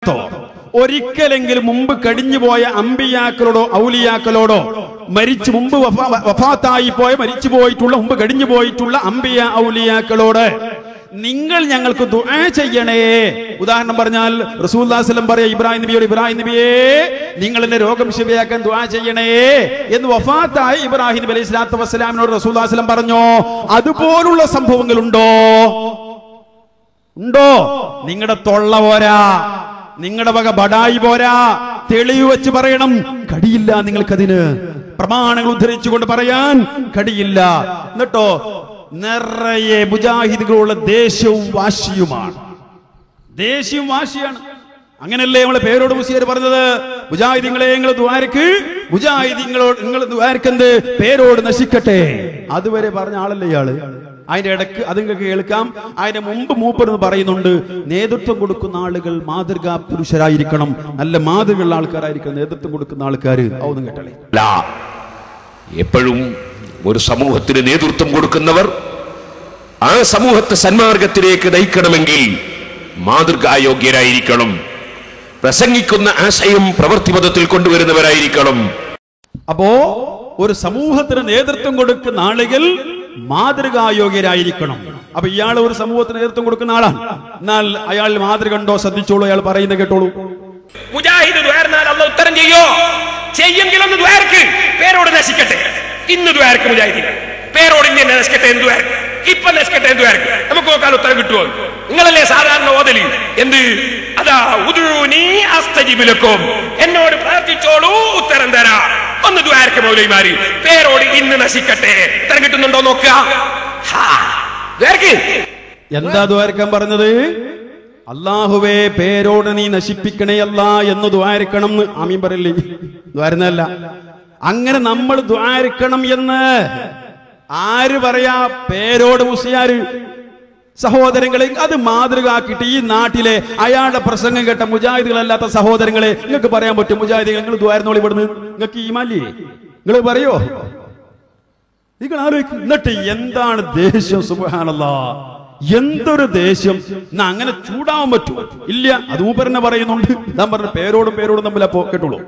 കാലത്തോ ഒരിക്കലെങ്കിലും മുമ്പ് കടിഞ്ഞുപോയ അമ്പിയാക്കളോടോ ഔലിയാക്കളോടോ മരിച്ചു മുമ്പ് വഫാ- വഫാത്തായി പോയ മരിച്ചു പോയിട്ടുള്ള മുമ്പ് കടിഞ്ഞു പോയിട്ടുള്ള അമ്പിയ ഔലിയാക്കളോട് നിങ്ങൾ ഞങ്ങൾക്ക് ദുആ ചെയ്യണേ ഉദാഹരണം പറഞ്ഞാൽ റസൂല്ലാസ്ലം പറയാ ഇബ്രാഹിം നബിയോട് ഇബ്രാഹിം നബിയേ നിങ്ങൾ എന്റെ രോഗം ശരിയാക്കാൻ ദുആ ചെയ്യണേ എന്ന് വഫാത്തായ ഇബ്രാഹിം നബി അലൈഹി സ്വലാത്തു വസ്സലാമിനോട് റസൂല്ലാസ്ലം പറഞ്ഞോ അതുപോലുള്ള സംഭവങ്ങളുണ്ടോ ഉണ്ടോ നിങ്ങളുടെ തൊള്ള പോരാ നിങ്ങളുടെ വക ബടായി പോരാ തെളിവ് വെച്ച് പറയണം കടിയില്ല നിങ്ങൾക്കതിന് പ്രമാണങ്ങൾ ഉദ്ധരിച്ചുകൊണ്ട് പറയാൻ കടിയില്ല എന്നിട്ടോ നിറയെ മുജാഹിദുകളുള്ള ദേഷ്യവും വാശിയുമാണ് ദേഷ്യവും വാശിയാണ് അങ്ങനല്ലേ നമ്മളെ പേരോട് മുസിയർ പറഞ്ഞത് മുജാഹിദിങ്ങളെ നിങ്ങൾ ദ്വാരക്ക് മുജാഹിദിങ്ങളോട് നിങ്ങൾ ദ്വാരക്കെന്ത് പേരോട് നശിക്കട്ടെ അതുവരെ പറഞ്ഞ ആളല്ലേ ഇയാള് അതിന്റെ ഇടക്ക് അത് നിങ്ങൾക്ക് കേൾക്കാം അതിന്റെ മുമ്പ് മൂപ്പരെന്ന് പറയുന്നുണ്ട് നേതൃത്വം കൊടുക്കുന്ന ആളുകൾ മാതൃകാ പുരുഷരായിരിക്കണം നല്ല മാതൃകയുള്ള ആൾക്കാരായിരിക്കണം നേതൃത്വം കൊടുക്കുന്ന ആൾക്കാർ അതൊന്നും കേട്ടല്ലേ അല്ല എപ്പോഴും ഒരു സമൂഹത്തിന് നേതൃത്വം കൊടുക്കുന്നവർ ആ സമൂഹത്തെ സന്മാർഗത്തിലേക്ക് നയിക്കണമെങ്കിൽ മാതൃകായോഗ്യരായിരിക്കണം പ്രസംഗിക്കുന്ന ആശയം പ്രവൃത്തിപഥത്തിൽ കൊണ്ടുവരുന്നവരായിരിക്കണം അപ്പോ ഒരു സമൂഹത്തിന് നേതൃത്വം കൊടുക്കുന്ന ആളുകൾ മാതൃകായോഗ്യരായിരിക്കണം അപ്പൊ ഇയാൾ ഒരു സമൂഹത്തിന് നേതൃത്വം കൊടുക്കുന്ന ആളാണ് എന്നാൽ അയാൾ മാതൃക ഉണ്ടോ ശ്രദ്ധിച്ചോളൂ അയാൾ പറയുന്നത് കേട്ടോളൂ മുജാഹിദ് ദ്വാരന്നാൽ അല്ല ഉത്തരം ചെയ്യോ ചെയ്യെങ്കിൽ ഒന്ന് ദ്വാരക്ക് പേരോട് നശിക്കട്ടെ ഇന്ന് ദ്വാരക്ക് മുജാഹിദിന് പേരോട് ഇന്ന് തന്നെ നശിക്കട്ടെ എന്ത് ദ്വാരക്ക് ഇപ്പൊ നശിക്കട്ടെ എന്ത് ദ്വാരക്ക് നമുക്ക് നോക്കാൻ ഉത്തരം കിട്ടുമോ നിങ്ങളല്ലേ സാധാരണ ഓതലി എന്ത് അതാ ഉദുനി അസ്തജിബിലക്കും എന്നോട് പ്രാർത്ഥിച്ചോളൂ ഉത്തരം തരാ ഒന്ന് ദ്വാരക്ക് മൗലൈമാരി പേരോട് ഇന്ന് നശിക്കട്ടെ ഉത്തരം കിട്ടുന്നുണ്ടോ നോക്കുക ഹാ, ദ്വാരക്ക് എന്താ ദ്വാരക്കാൻ പറഞ്ഞത് അള്ളാഹുവേ പേരോട് നീ നശിപ്പിക്കണേ അല്ല എന്ന് ദ്വാരക്കണം എന്ന് ആമീൻ പറയില്ലേ ദ്വാരുന്നല്ല അങ്ങനെ നമ്മൾ ദ്വാരക്കണം എന്ന് ആര് പറയാ പേരോട് മുസിയാര് സഹോദരങ്ങളെ അത് മാതൃകയാക്കിയിട്ട് ഈ നാട്ടിലെ അയാളുടെ പ്രസംഗം കേട്ട മുജാഹിദുകളല്ലാത്ത സഹോദരങ്ങളെ നിങ്ങൾക്ക് പറയാൻ പറ്റും മുജാഹിദികൾ നിങ്ങൾ ദ്വാരുന്നോളി ഇവിടുന്ന് നിങ്ങൾക്ക് ഈമാല്ലേ നിങ്ങൾ പറയോ നിങ്ങൾ ആലോചിക്കും എന്നിട്ട് എന്താണ് ദേഷ്യം സുബാനല്ല എന്തൊരു ദേഷ്യം എന്നാ അങ്ങനെ ചൂടാവാൻ പറ്റുമോ ഇല്ല അത് മൂപ്പരനെ പറയുന്നുണ്ട് ഞാൻ പറഞ്ഞ പേരോടും പേരോടും തമ്മിൽ അപ്പോ കേട്ടോളൂ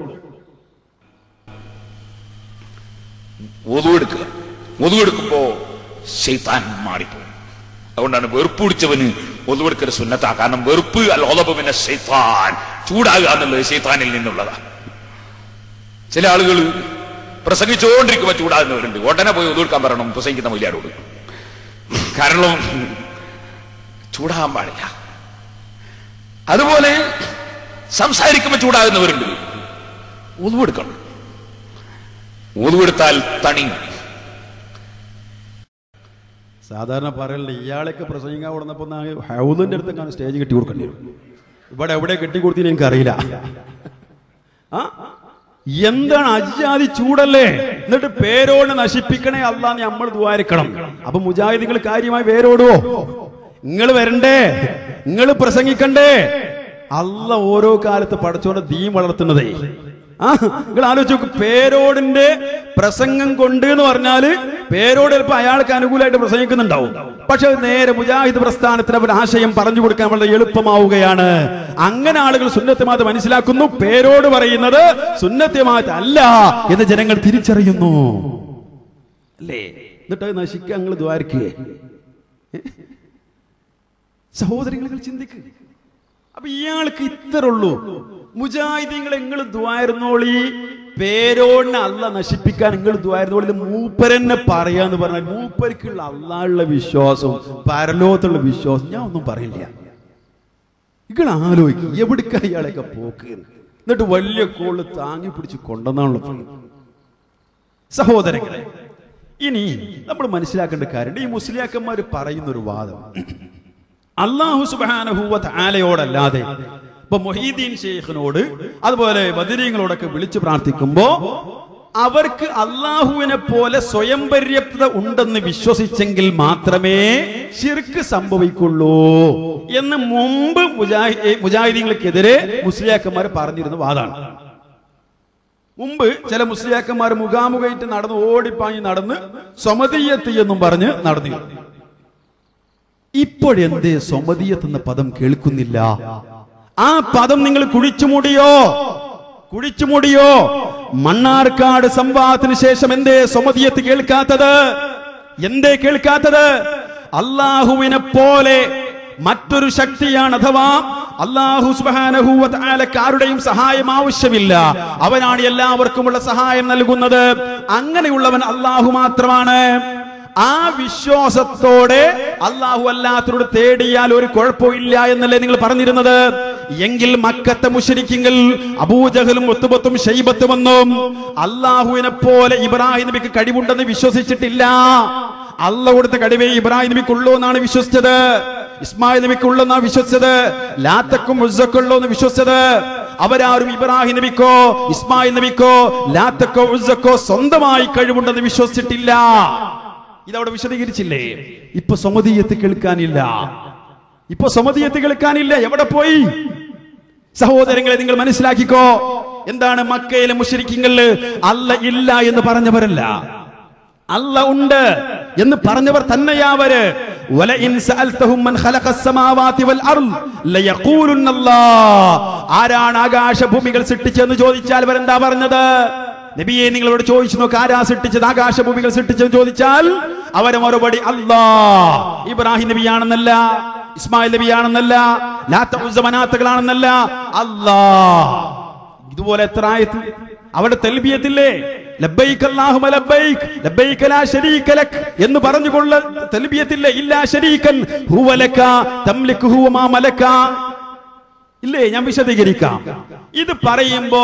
ഒതുവെടുക്കുക ഒതുവെടുക്കുമ്പോ ശൈത്താൻ മാറിപ്പോകും അതുകൊണ്ടാണ് വെറുപ്പ് പിടിച്ചവന് ഒതുവെടുക്കൽ സുന്നത്താ കാരണം വെറുപ്പ് അല്ല ഒലബ് പിന്നെ ശൈത്താൻ ചൂടാകുക എന്നുള്ളത് ശൈത്താനിൽ നിന്നുള്ളതാ ചില ആളുകൾ പ്രസംഗിച്ചുകൊണ്ടിരിക്കുമ്പോ ചൂടാകുന്നവരുണ്ട് ഉടനെ പോയി ഒതുവെടുക്കാൻ പറയണം പ്രസംഗിക്കുന്ന മൊയ്യാരോട് കാരണം ചൂടാകാൻ പാടില്ല അതുപോലെ സംസാരിക്കുമ്പോ ചൂടാകുന്നവരുണ്ട് ഒതുവെടുക്കണം ഒതുവെടുത്താൽ തണിയും സാധാരണ പറയല്ലേ ഇയാളൊക്കെ പ്രസംഗിക്കാൻ കൊടുന്നപ്പോ ഹൗദിന്റെ അടുത്തൊക്കെയാണ് സ്റ്റേജ് കെട്ടി കൊടുക്കേണ്ടി വരും ഇവിടെ എവിടെ കെട്ടി കൊടുത്തിന് എനിക്ക് അറിയില്ല ആ എന്താണ് അജാതി ചൂടല്ലേ എന്നിട്ട് പേരോട് നശിപ്പിക്കണേ അല്ലാന്ന് നമ്മൾ ദ്വാരിക്കണം അപ്പൊ മുജാഹിദികൾ കാര്യമായി പേരോടുവോ നിങ്ങൾ വരണ്ടേ നിങ്ങൾ പ്രസംഗിക്കണ്ടേ അല്ല ഓരോ കാലത്ത് പഠിച്ചോണ്ട് ദീം വളർത്തുന്നതേ ആ നിങ്ങൾ ആലോചിച്ച് നോക്ക് പേരോടിന്റെ പ്രസംഗം കൊണ്ട് എന്ന് പറഞ്ഞാല് പേരോട് ചിലപ്പോ അയാൾക്ക് അനുകൂലമായിട്ട് പ്രസംഗിക്കുന്നുണ്ടാവും പക്ഷെ അത് നേരെ മുജാഹിദ് പ്രസ്ഥാനത്തിന് അവർ ആശയം പറഞ്ഞു കൊടുക്കാൻ വളരെ എളുപ്പമാവുകയാണ് അങ്ങനെ ആളുകൾ സുന്നത്യമാത് മനസ്സിലാക്കുന്നു പേരോട് പറയുന്നത് സുന്നത്യമാത് അല്ല എന്ന് ജനങ്ങൾ തിരിച്ചറിയുന്നു അല്ലേ എന്നിട്ട് അത് നശിക്കുക നിങ്ങൾ ദ്വാരിക്കുകയെ സഹോദരങ്ങൾ ചിന്തിക്കുക അപ്പൊ ഇയാൾക്ക് ഇത്ര ഉള്ളൂ മുജാഹിദീങ്ങൾ നിങ്ങൾ ദ്വാരുന്നോളി പേരോടിനെ അല്ല നശിപ്പിക്കാൻ നിങ്ങൾ ദ്വാരുന്നോളി ഇത് മൂപ്പരെന്നെ പറയാന്ന് പറഞ്ഞാൽ മൂപ്പർക്കുള്ള അള്ളാഹുള്ള വിശ്വാസം പരലോകത്തുള്ള വിശ്വാസം ഞാൻ ഒന്നും പറയില്ല നിങ്ങൾ ആലോചിക്കും എവിടേക്ക ഇയാളെയൊക്കെ പോക്ക് എന്നിട്ട് വലിയ കോള് താങ്ങി പിടിച്ച് കൊണ്ടെന്നാണല്ലോ പറയുന്നത് സഹോദരങ്ങളെ ഇനി നമ്മൾ മനസ്സിലാക്കേണ്ട കാര്യമുണ്ട് ഈ മുസ്ലിയാക്കന്മാർ പറയുന്ന ഒരു വാദം അള്ളാഹു സുബാനഹൂവത്ത് ആലയോടല്ലാതെ ഇപ്പൊ മൊഹീദ്ദീൻ ഷെയ്ഖിനോട് അതുപോലെ ബദരീങ്ങളോടൊക്കെ വിളിച്ചു പ്രാർത്ഥിക്കുമ്പോ അവർക്ക് അള്ളാഹുവിനെ പോലെ സ്വയം പര്യാപ്തത ഉണ്ടെന്ന് വിശ്വസിച്ചെങ്കിൽ മാത്രമേ ശിർക്ക് സംഭവിക്കുള്ളൂ എന്ന് മുമ്പ് മുജാഹി മുജാഹിദീങ്ങൾക്കെതിരെ മുസ്ലിയാക്കന്മാർ പറഞ്ഞിരുന്ന വാദാണ് മുമ്പ് ചില മുസ്ലിയാക്കന്മാർ മുഖാമുഖമായിട്ട് നടന്ന് ഓടിപ്പാഞ്ഞ് നടന്ന് സ്വമതീയത്ത് എന്നും പറഞ്ഞ് നടന്നിരുന്നു ഇപ്പോഴെന്തേ സ്വമതീയത്ത് എന്ന പദം കേൾക്കുന്നില്ല ആ പദം നിങ്ങൾ കുഴിച്ചുമൂടിയോ കുഴിച്ചുമൂടിയോ മണ്ണാർക്കാട് സംവാദത്തിന് ശേഷം എന്തേ സ്വമതിയത്ത് കേൾക്കാത്തത് എന്തേ കേൾക്കാത്തത് അള്ളാഹുവിനെ പോലെ മറ്റൊരു ശക്തിയാണ് അഥവാ അള്ളാഹു സുബാനഹൂവത്താലക്ക് ആരുടെയും സഹായം ആവശ്യമില്ല അവനാണ് എല്ലാവർക്കുമുള്ള സഹായം നൽകുന്നത് അങ്ങനെയുള്ളവൻ അള്ളാഹു മാത്രമാണ് ആ വിശ്വാസത്തോടെ അള്ളാഹു അല്ലാത്തവരോട് തേടിയാൽ ഒരു കുഴപ്പമില്ല എന്നല്ലേ നിങ്ങൾ പറഞ്ഞിരുന്നത് എങ്കിൽ മക്കത്തെ മുഷരിക്കിങ്കിൽ അബൂജഹലും ഒത്തുബത്തും ഷെയ്ബത്തുമെന്നും അള്ളാഹുവിനെ പോലെ ഇബ്രാഹിം നബിക്ക് കഴിവുണ്ടെന്ന് വിശ്വസിച്ചിട്ടില്ല അല്ല കൊടുത്ത കഴിവേ ഇബ്രാഹിം നബിക്കുള്ളൂ എന്നാണ് വിശ്വസിച്ചത് ഇസ്മായിൽ നബിക്കുള്ളൂ എന്നാണ് വിശ്വസിച്ചത് ലാത്തക്കും ഉസ്സക്കുള്ളൂ എന്ന് വിശ്വസിച്ചത് അവരാരും ഇബ്രാഹിം നബിക്കോ ഇസ്മായിൽ നബിക്കോ ലാത്തക്കോ ഉസ്സക്കോ സ്വന്തമായി കഴിവുണ്ടെന്ന് വിശ്വസിച്ചിട്ടില്ല ഇതവിടെ വിശദീകരിച്ചില്ലേ ഇപ്പൊ സ്വമതീയത്ത് കേൾക്കാനില്ല ഇപ്പൊ സ്വമതീയത്ത് കേൾക്കാനില്ല എവിടെ പോയി സഹോദരങ്ങളെ നിങ്ങൾ മനസ്സിലാക്കിക്കോ എന്താണ് മക്കയിലെ മുഷരിക്കിങ്ങളിൽ അല്ല ഇല്ല എന്ന് പറഞ്ഞവരല്ല അല്ല ഉണ്ട് എന്ന് പറഞ്ഞവർ തന്നെയാവര് വലഇൻ സഅൽതഹും മൻ ഖലഖസ് സമാവാതി വൽ അർള് ലയഖൂലുന്ന അല്ലാഹ് ആരാണ് ആകാശഭൂമികൾ സൃഷ്ടിച്ചതെന്ന് ചോദിച്ചാൽ അവരെന്താ പറഞ്ഞത് നബിയെ നിങ്ങളോട് ചോദിച്ചു നോക്ക് ആരാ സൃഷ്ടിച്ചത് ആകാശഭൂമികൾ സൃഷ്ടിച്ചതെന്ന് ചോദിച്ചാൽ അവരെ മറുപടി അല്ലാ ഇബ്രാഹിം നബിയാണെന്നല്ല ഇസ്മായിൽ നബിയാണെന്നല്ല ലാത്ത ഉസ്സ മനാത്തകളാണെന്നല്ല അല്ലാ ഇതുപോലെ എത്ര ആയത്ത് അവിടെ തെൽബിയത്തില്ലേ ലബ്ബൈക് അല്ലാഹുമ ലബ്ബൈക് ലബ്ബൈക ലാ ശരീക ലക് എന്ന് പറഞ്ഞുകൊള്ള തെൽബിയത്തില്ലേ ഇല്ലാ ശരീകൻ ഹുവ ലക തംലിക് ഹുവ മാ മലക ഇല്ലേ ഞാൻ വിശദീകരിക്കാം ഇത് പറയുമ്പോ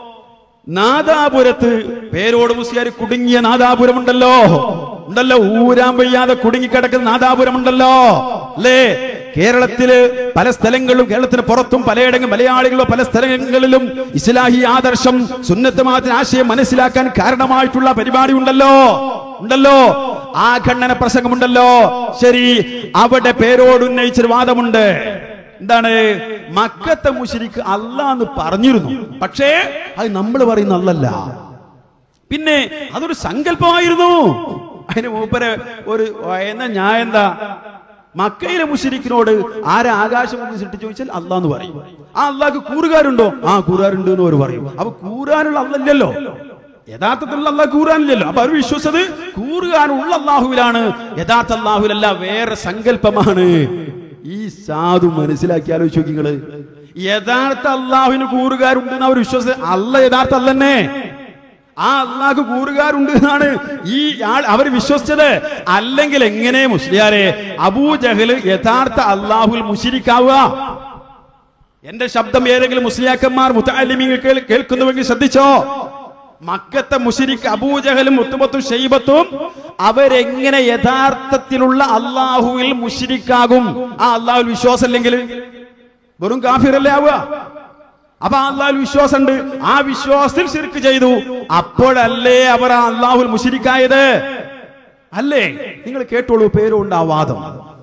നാദാപുരത്ത് പേരോട് മുസ്ലിയാർ കുടുങ്ങിയ നാദാപുരം ഉണ്ടല്ലോ ഉണ്ടല്ലോ ഊരാൻ വയ്യാതെ കുടുങ്ങിക്കിടക്കുന്ന നാദാപുരം ഉണ്ടല്ലോ അല്ലേ കേരളത്തില് പല സ്ഥലങ്ങളിലും കേരളത്തിന് പുറത്തും പലയിടങ്ങളും മലയാളികളോ പല സ്ഥലങ്ങളിലും ഇസ്ലാഹി ആദർശം സുന്നത്തമാത്തിന് ആശയം മനസ്സിലാക്കാൻ കാരണമായിട്ടുള്ള പരിപാടി ഉണ്ടല്ലോ ഉണ്ടല്ലോ ആ ഖണ്ഡന പ്രസംഗമുണ്ടല്ലോ ശരി അവിടെ പേരോട് ഉന്നയിച്ചൊരു വാദമുണ്ട് എന്താണ് മക്കത്തെ മുശരിക്ക് അല്ല എന്ന് പറഞ്ഞിരുന്നു പക്ഷേ അത് നമ്മൾ പറയുന്ന അല്ലല്ല പിന്നെ അതൊരു സങ്കല്പമായിരുന്നു അതിന് മൂപ്പര് ഒരു എന്നാ ഞാൻ എന്താ മക്കയിലെ മുഷരിക്കിനോട് ആരാ ആകാശം കൊണ്ട് സൃഷ്ടിച്ചു ചോദിച്ചാൽ അള്ളാന്ന് പറയും ആ അള്ളാഹ്ക്ക് കൂറുകാരുണ്ടോ ആ കൂറുകാരുണ്ട് എന്ന് അവർ പറയും അപ്പൊ കൂറാനുള്ള അല്ലല്ലോ യഥാർത്ഥത്തിലുള്ള അള്ളാഹ് കൂറാനില്ലല്ലോ അപ്പൊ അവർ വിശ്വസത് കൂറുകാനുള്ള അള്ളാഹുവിലാണ് യഥാർത്ഥ അള്ളാഹുവിലല്ല വേറെ സങ്കല്പമാണ് ഈ സാധു മനസ്സിലാക്കി ആലോചിച്ച് നോക്കി നിങ്ങള് യഥാർത്ഥ അള്ളാഹുവിന് കൂറുകാരുണ്ടെന്ന് അവർ വിശ്വസിച്ച അല്ല യഥാർത്ഥ അല്ലന്നെ ആ അള്ളാഹ് കൂറുകാരുണ്ട് എന്നാണ് ഈ ആൾ അവർ വിശ്വസിച്ചത് അല്ലെങ്കിൽ എങ്ങനെ മുസ്ലിയാരെ അബൂജഹല് യഥാർത്ഥ അള്ളാഹുൽ മുഷിരിക്കാവുക എന്റെ ശബ്ദം ഏതെങ്കിലും മുസ്ലിയാക്കന്മാർ മുത്താലിമിങ്ങൾ കേൾക്കുന്നുവെങ്കിൽ ശ്രദ്ധിച്ചോ മക്കത്തെ മുഷിരിക്ക് അബൂജഹലും മുത്തുമത്തും ഷെയ്ബത്തും അവരെങ്ങനെ യഥാർത്ഥത്തിലുള്ള അള്ളാഹുവിൽ മുഷിരിക്കാകും ആ അള്ളാഹുൽ വിശ്വാസം അല്ലെങ്കിൽ വെറും കാഫിറല്ലേ ആവുക അപ്പൊ അള്ളാഹുൽ വിശ്വാസമുണ്ട് ആ വിശ്വാസത്തിൽ ശിർക്ക് ചെയ്തു അപ്പോഴല്ലേ അവർ ആ അള്ളാഹുൽ മുഷിരിക്കായത് അല്ലേ നിങ്ങൾ കേട്ടോളൂ പേരുണ്ട് ആ വാദം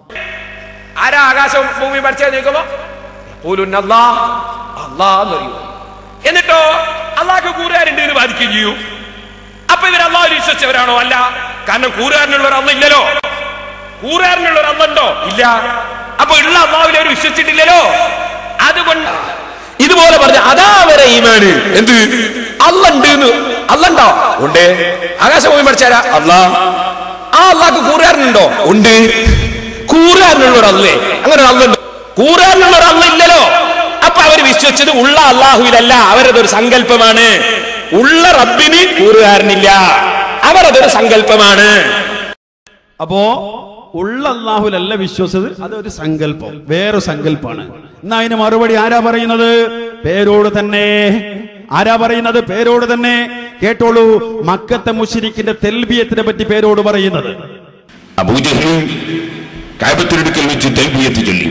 ആരാ ആകാശവും ഭൂമി പഠിച്ചത് ചോദിക്കുമ്പോ യഖൂലുന്ന അല്ലാഹ്, അല്ലാഹ് എന്ന് പറയും. എന്നിട്ടോ അള്ളാഹ്ക്ക് കൂറുകാരുണ്ട് എന്ന് ബാധിക്കുകയും ചെയ്യൂ അപ്പൊ ഇവർ അള്ളാഹു വിശ്വസിച്ചവരാണോ അല്ല കാരണം കൂറുകാരനുള്ള ഒരു അല്ല ഇല്ലല്ലോ കൂറുകാരനുള്ള ഒരു അല്ലുണ്ടോ ഇല്ല അപ്പൊ ഉള്ള അള്ളാഹുവിനെ അവർ വിശ്വസിച്ചിട്ടില്ലല്ലോ അതുകൊണ്ട് ഇതുപോലെ പറഞ്ഞ അതാ അവരെ ഈമാന് എന്ത് അല്ലുണ്ട് എന്ന് അല്ലുണ്ടോ ഉണ്ട് ആകാശഭൂമി പഠിച്ചാരാ അല്ലാ ആ അള്ളാഹ്ക്ക് കൂറുകാരനുണ്ടോ ഉണ്ട് കൂറുകാരനുള്ള ഒരു അല്ലേ അങ്ങനെ ഒരു അല്ലുണ്ട് കൂറുകാരനുള്ള ഒരു അല്ല ഇല്ലല്ലോ അപ്പൊ അവർ വിശ്വസിച്ചത് ഉള്ള അള്ളാഹുവിലല്ല അവരതൊരു സങ്കല്പമാണ് ഉള്ള റബ്ബിന് കൂറുകാരനില്ല അവരതൊരു സങ്കല്പമാണ് അപ്പോ ഉള്ള അള്ളാഹുലല്ല വിശ്വസത് അതൊരു സങ്കല്പം വേറെ സങ്കല്പമാണ് എന്നാ അതിന് മറുപടി ആരാ പറയുന്നത് പേരോട് തന്നെ ആരാ പറയുന്നത് പേരോട് തന്നെ കേട്ടോളൂ മക്കത്തെ മുഷിരിക്കിന്റെ തെൽബിയത്തിനെ പറ്റി പേരോട് പറയുന്നത് അബൂജഹൽ കാബത്തിനടുക്കൽ വെച്ച് തെൽബിയത്ത് ചൊല്ലി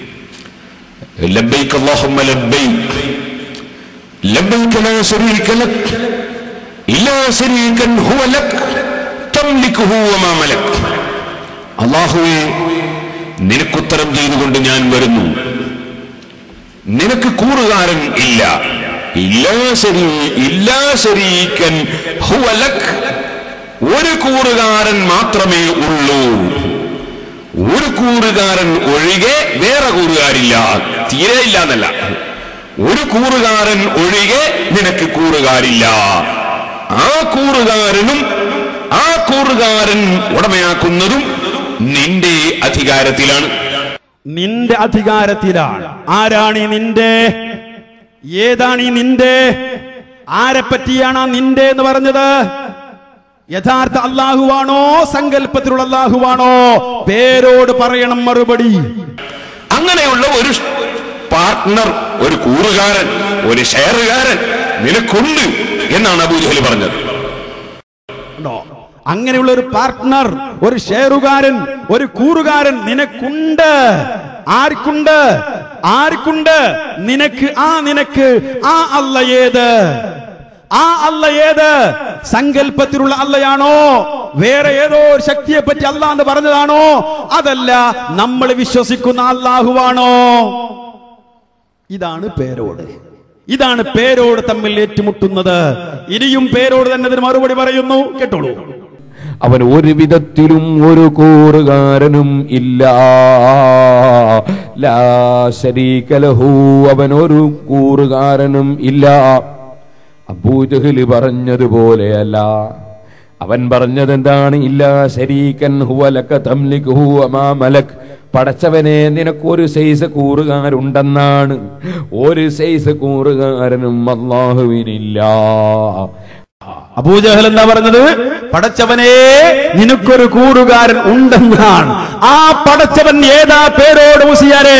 ലബ്ബൈക്ക് അല്ലാഹുമ്മ ലബ്ബൈക്ക് ലബ്ബൈക്ക് ലാ ശരീക ലക് ഇല്ലാ ശരീകൻ ഹുവ ലക് തംലിക്കുഹു വമാ മലക് അല്ലാഹുവേ നിനക്കുത്തരം ചെയ്തുകൊണ്ട് ഞാൻ വരുന്നു നിനക്ക് കൂറുകാരൻ ഇല്ല ഇല്ലാ ശരീ ഇല്ലാ ശരീകൻ ഹുവ ലക് ഒരു കൂറുകാരൻ മാത്രമേ ഉള്ളൂ ഒരു കൂറുകാരൻ ഒഴികെ വേറെ കൂറുകാരില്ല തീരെ ഇല്ല എന്നല്ല ഒരു കൂറുകാരൻ ഒഴികെ നിനക്ക് കൂറുകാരില്ല ആ കൂറുകാരനും ആ കൂറുകാരൻ ഉടമയാക്കുന്നതും നിന്റെ അധികാരത്തിലാണ് നിന്റെ അധികാരത്തിലാണ് ആരാണ് ഈ നിന്റെ ഏതാണ് ഈ നിന്റെ ആരെ പറ്റിയാണ് ആ നിന്റെ എന്ന് പറഞ്ഞത് യഥാർത്ഥ അള്ളാഹുവാണോ സങ്കല്പത്തിലുള്ള അള്ളാഹുവാണോ പേരോട് പറയണം മറുപടി അങ്ങനെയുള്ള ഒരു പാർട്ട്ണർ ഒരു കൂറുകാരൻ ഒരു ഷെയറുകാരൻ നിനക്കുണ്ട് എന്നാണ് അബൂജഹൽ പറഞ്ഞത് ഉണ്ടോ അങ്ങനെയുള്ള ഒരു പാർട്ട്ണർ ഒരു ഷെയറുകാരൻ ഒരു കൂറുകാരൻ നിനക്കുണ്ട് ആർക്കുണ്ട് ആർക്കുണ്ട് നിനക്ക് ആ നിനക്ക് ആ അല്ല ഏത് ആ അല്ല ഏത് സങ്കല്പത്തിലുള്ള അല്ലയാണോ വേറെ ഏതോ ഒരു ശക്തിയെ പറ്റി അല്ല എന്ന് പറഞ്ഞതാണോ അതല്ല നമ്മൾ വിശ്വസിക്കുന്ന അള്ളാഹുവാണോ ഇതാണ് പേരോട് ഇതാണ് പേരോട് തമ്മിൽ ഏറ്റുമുട്ടുന്നത് ഇനിയും പേരോട് തന്നെ ഇതിന് മറുപടി പറയുന്നു കേട്ടോളൂ അവൻ ഒരു വിധത്തിലും ഒരു കൂറുകാരനും ഇല്ല ലാ ശരീക ലഹു അവൻ ഒരു കൂറുകാരനും ഇല്ല അബൂജഹല് പറഞ്ഞതുപോലെയല്ല അവൻ പറഞ്ഞത് എന്താണ് ഇല്ല ശരീക്കൻ ഹുവലക തംലിക് ഹു അമാ മലക് പടച്ചവനെ നിനക്കൊരു സൈസ് കൂറുകാരുണ്ടെന്നാണ് ഒരു സൈസ് കൂറുകാരനും അള്ളാഹുവിനില്ല അബൂജഹൽ എന്താ പറഞ്ഞത് പടച്ചവനെ നിനക്കൊരു കൂറുകാരൻ ഉണ്ടെന്നാണ് ആ പടച്ചവൻ ഏതാ പേരോട് മുസിയാരെ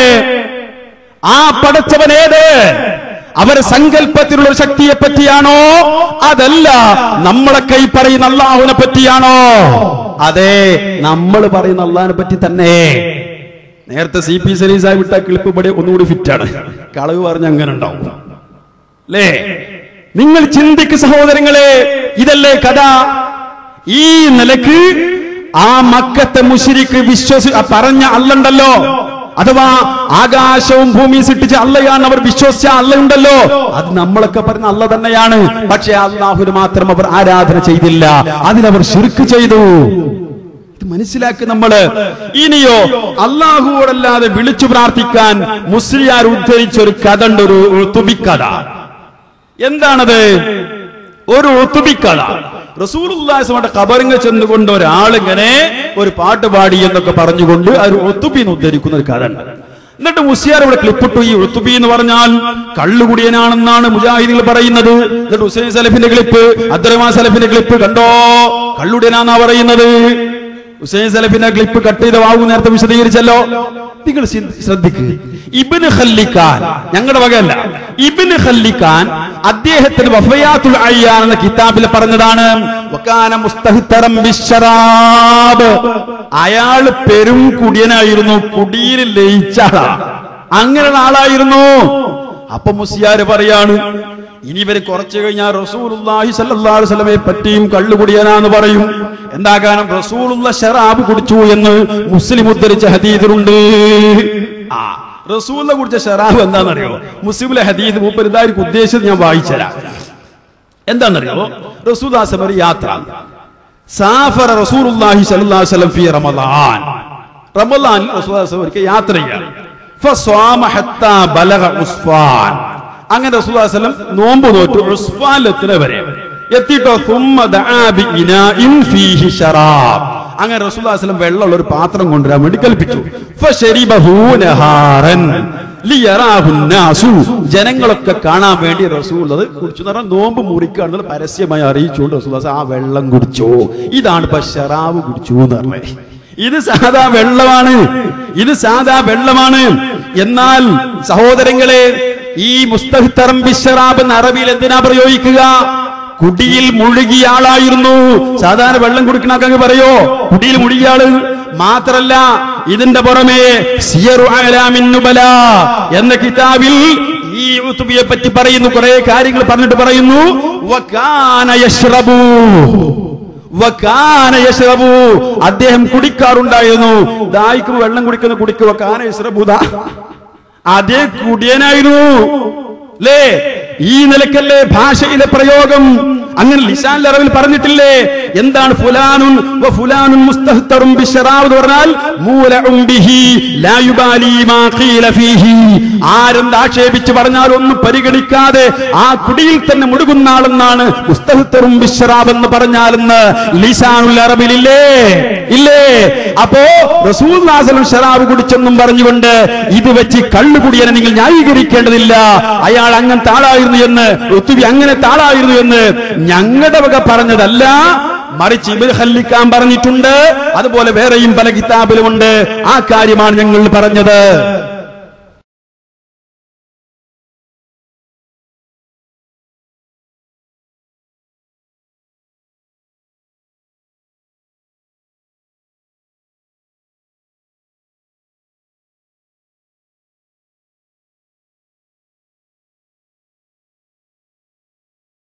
ആ പടച്ചവൻ ഏത് അവർ സങ്കല്പത്തിലുള്ള ഒരു ശക്തിയെ പറ്റിയാണോ അതല്ല നമ്മളെ കൈ പറയുന്ന അള്ളാഹുവിനെ പറ്റിയാണോ അതെ നമ്മൾ പറയുന്ന അള്ളാഹിനെ പറ്റി തന്നെ നേരത്തെ സി പി സലീസായി വിട്ട ക്ലിപ്പ് ഇവിടെ ഒന്നുകൂടി ഫിറ്റാണ് കളവ് പറഞ്ഞ അങ്ങനെ ഉണ്ടാവും അല്ലേ നിങ്ങൾ ചിന്തിക്ക് സഹോദരങ്ങളെ ഇതല്ലേ കഥ ഈ നിലക്ക് ആ മക്കത്തെ മുഷിരിക്ക് വിശ്വസി ആ പറഞ്ഞ അല്ലുണ്ടല്ലോ അഥവാ ആകാശവും ഭൂമിയും സൃഷ്ടിച്ച അല്ലയാണ് അവർ വിശ്വസിച്ച അല്ലയുണ്ടല്ലോ അത് നമ്മളൊക്കെ പറഞ്ഞ അല്ല തന്നെയാണ് പക്ഷെ അള്ളാഹുന് മാത്രം അവർ ആരാധന ചെയ്തില്ല അതിനവർ ശിർക്ക് ചെയ്തു ഇത് മനസ്സിലാക്കി നമ്മള് ഇനിയോ അള്ളാഹുവോടല്ലാതെ വിളിച്ചു പ്രാർത്ഥിക്കാൻ മുസ്ലിയാർ ഉദ്ധരിച്ച ഒരു കഥ ഉണ്ട് ഒരു തുബിക്കഥ എന്താണത് ഒരു ഒത്തുബിക്കഥ റസൂലുള്ളാഹിന്റെ കബറിങ്ങ ചെന്നുകൊണ്ട് ഒരാളിങ്ങനെ ഒരു പാട്ട് പാടി എന്നൊക്കെ പറഞ്ഞുകൊണ്ട് ആ ഒരു ഒത്തുബിന്ന് ഉദ്ധരിക്കുന്ന ഒരു കഥ ഉണ്ട് എന്നിട്ട് മുസ്ലിയാർ ഇവിടെ ക്ലിപ്പിട്ടു ഈ ഉത്തുബി എന്ന് പറഞ്ഞാൽ കള്ളുകുടിയനാണെന്നാണ് മുജാഹിദികൾ പറയുന്നത് എന്നിട്ട് ഹുസൈൻ സലഫിന്റെ ക്ലിപ്പ് അബ്ദുറഹ്മാൻ സലഫിന്റെ ക്ലിപ്പ് കണ്ടോ കള്ളുടിയനാന്നാ പറയുന്നത് ഹുസൈൻ സലഫിന്റെ ക്ലിപ്പ് കട്ട് ചെയ്ത വാവു നേരത്തെ വിശദീകരിച്ചല്ലോ നിങ്ങൾ ചിന്ത- ശ്രദ്ധിക്കുക ഇബിന് ഖല്ലിക്കാൻ ഞങ്ങളുടെ വകയല്ല ഇബിന് ഖല്ലിക്കാൻ അദ്ദേഹത്തിന് വഫയാത്തുൽ അയ്യാൻ എന്ന കിതാബിൽ പറഞ്ഞതാണ് വകാന മുസ്തഹിത്തറം ബിശ്ശറാബ്. അയാള് പെരും കുടിയനായിരുന്നു കുടിയിൽ ലയിച്ച ആളാ അങ്ങനെയുള്ള ആളായിരുന്നു അപ്പൊ മുസിയാര് പറയാണ് ഇനി ഇവര് കുറച്ചു കഴിഞ്ഞാൽ റസൂലുള്ളാഹി സ്വല്ലല്ലാഹു അലൈഹി വസല്ലമയെ പറ്റിയും കള്ളുകുടിയനാന്ന് പറയും എന്താ കാരണം റസൂലുള്ള ഷറാബ് കുടിച്ചു എന്ന് മുസ്ലിം ഉദ്ധരിച്ച ഹദീദിലുണ്ട് ആ റസൂലിനെ കുറിച്ച ഷറാബ് എന്താണെന്നറിയോ മുസ്ലിമിലെ ഹദീദ് മൂപ്പർ ഇതായിരിക്കും ഉദ്ദേശിച്ചത് ഞാൻ വായിച്ചുതരാം എന്താണെന്നറിയോ റസൂദാസം ഒരു യാത്ര സാഫറ റസൂലുള്ളാഹി സ്വല്ലല്ലാഹു അലൈഹി വസല്ലം ഫി റമളാൻ റമളാനിൽ റസൂദാസം ഒരിക്കൽ യാത്ര ചെയ്യാണ് ഫസ്വാമ ഹത്താ ബലഗ ഉസ്ഫാൻ അങ്ങനെ റസൂദാസം നോമ്പ് നോറ്റു ഉസ്ഫാനിലെത്തുന്ന വരെ എത്തിയിട്ടോ സുമ്മ ദആ ബി ഇനാഇൻ ഫീഹി ശറാബ് അങ്ങനെ റസൂദാസം വെള്ളമുള്ള ഒരു പാത്രം കൊണ്ടുവരാൻ വേണ്ടി കൽപ്പിച്ചു ഫശരിബഹു നഹാറൻ ലിയറാഹു നാസു. ജനങ്ങളൊക്കെ കാണാൻ വേണ്ടി റസൂൽ അത് കുടിച്ചു എന്ന് പറഞ്ഞാൽ നോമ്പ് മുറിക്കുകയാണെന്ന് പരസ്യമായി അറിയിച്ചുകൊണ്ട് റസൂൽ ആ വെള്ളം കുടിച്ചു ഇതാണ് ഇപ്പൊ ഷറാബ് കുടിച്ചു എന്ന് പറഞ്ഞത് ഇത് സാധാ വെള്ളമാണ് ഇത് സാധാ വെള്ളമാണ് എന്നാൽ സഹോദരങ്ങളെ ഈ മുസ്തഹിത്തറം ബിഷറാബ് എന്ന അറബിയിൽ എന്തിനാ പ്രയോഗിക്കുക കുടിയിൽ മുഴുകിയ ആളായിരുന്നു സാധാരണ വെള്ളം കുടിക്കണക്കങ്ങ് പറയോ കുടിയിൽ മുഴുകിയ ആള് മാത്രല്ല ഇതിന്റെ പുറമെ സിയറു അഅലാമിൻ നുബല എന്ന കിതാബിൽ ഈ ഉത്തുബിയെ പറ്റി പറയുന്നു കുറെ കാര്യങ്ങൾ പറഞ്ഞിട്ട് പറയുന്നു വകാന യശ്റബു വകാന യശ്റബു അദ്ദേഹം കുടിക്കാറുണ്ടായിരുന്നു ദാഹിക്കുമ്പോൾ വെള്ളം കുടിക്കുന്ന കുടിക്ക് വകാന യശ്റബുദ അതേ കുടിയനായിരുന്നു ലേ ഈ നിലക്കല്ലേ ഭാഷയിലെ പ്രയോഗം അങ്ങനെ ലിസാൻ അറബിൽ പറഞ്ഞിട്ടില്ലേ എന്താണ് ഫുലാനുൻ വ ഫുലാനുൻ മുസ്തഹ്തറും ബിശ്ശറാബ് എന്ന് പറഞ്ഞാൽ മൂലഉം ബിഹി ലാ യുബാലി മാ ഖീല ഫീഹി ആരെന്ത് ആക്ഷേപിച്ച് പറഞ്ഞാൽ ഒന്നും പരിഗണിക്കാതെ ആ കുടിയിൽ തന്നെ മുടുകുന്ന ആളെന്നാണ് മുസ്തഹ്തറും ബിശ്ശറാബ് എന്ന് പറഞ്ഞാലെന്ന് ലിസാനുൽ അറബിലില്ലേ ഇല്ലേ അപ്പോ റസൂൽ ഷറാബ് കുടിച്ചെന്നും പറഞ്ഞുകൊണ്ട് ഇത് വെച്ച് കള്ളുകുടിയനെ നിങ്ങൾ ന്യായീകരിക്കേണ്ടതില്ല അയാൾ അങ്ങനത്തെ ആളായിരുന്നു എന്ന് ഒത്തുവി അങ്ങനത്തെ ആളായിരുന്നു എന്ന് ഞങ്ങളുടെ വക പറഞ്ഞതല്ല മറിച്ച് ഇബിൽ ഹല്ലിക്കാൻ പറഞ്ഞിട്ടുണ്ട് അതുപോലെ വേറെയും പല കിതാബിലുമുണ്ട് ആ കാര്യമാണ് ഞങ്ങൾ പറഞ്ഞത്